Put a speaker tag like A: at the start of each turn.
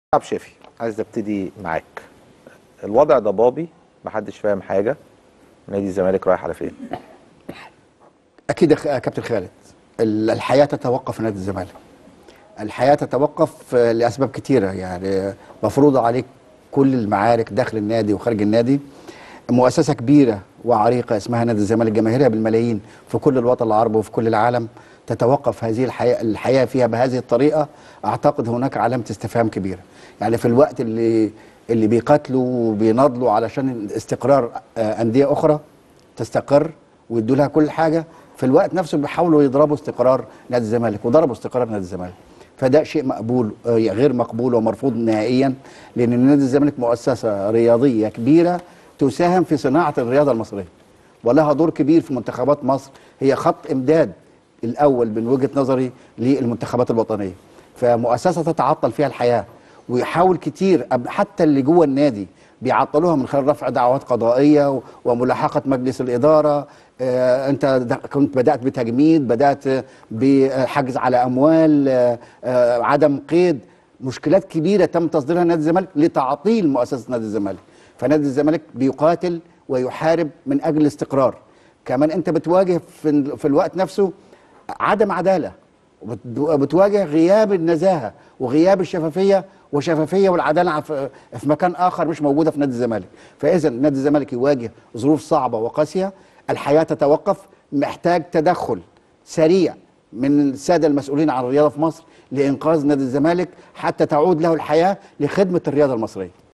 A: عبد شافي عايز ابتدي معاك الوضع ضبابي محدش فاهم حاجه نادي الزمالك رايح على فين
B: اكيد يا خ- يا كابتن خالد ال- الحياه تتوقف في نادي الزمالك الحياه تتوقف آه، لاسباب كتيره يعني مفروضه عليك كل المعارك داخل النادي وخارج النادي مؤسسه كبيره وعريقه اسمها نادي الزمالك جماهيرها بالملايين في كل الوطن العربي وفي كل العالم تتوقف هذه الحياه الحياه فيها بهذه الطريقه اعتقد هناك علامه استفهام كبيره يعني في الوقت اللي اللي بيقاتلوا وبيناضلوا علشان استقرار آه، انديه اخرى تستقر ويدوا لها كل حاجه في الوقت نفسه بيحاولوا يضربوا استقرار نادي الزمالك وضربوا استقرار نادي الزمالك فده شيء مقبول آه، غير مقبول ومرفوض نهائيا لان نادي الزمالك مؤسسه رياضيه كبيره تساهم في صناعه الرياضه المصريه ولها دور كبير في منتخبات مصر هي خط امداد الاول من وجهه نظري للمنتخبات الوطنيه فمؤسسه تتعطل فيها الحياه ويحاول كتير أب- حتى اللي جوه النادي بيعطلوها من خلال رفع دعوات قضائيه و- وملاحقه مجلس الاداره آه، انت د- كنت بدات بتجميد بدات بحجز على اموال آه، آه، عدم قيد مشكلات كبيره تم تصديرها نادي الزمالك لتعطيل مؤسسه نادي الزمالك فنادي الزمالك بيقاتل ويحارب من اجل الاستقرار كمان انت بتواجه في, ال- في الوقت نفسه عدم عداله وبت- وبتواجه غياب النزاهه وغياب الشفافيه وشفافيه والعداله في في مكان اخر مش موجوده في نادي الزمالك فاذا نادي الزمالك يواجه ظروف صعبه وقاسيه الحياه تتوقف محتاج تدخل سريع من الساده المسؤولين عن الرياضه في مصر لانقاذ نادي الزمالك حتى تعود له الحياه لخدمه الرياضه المصريه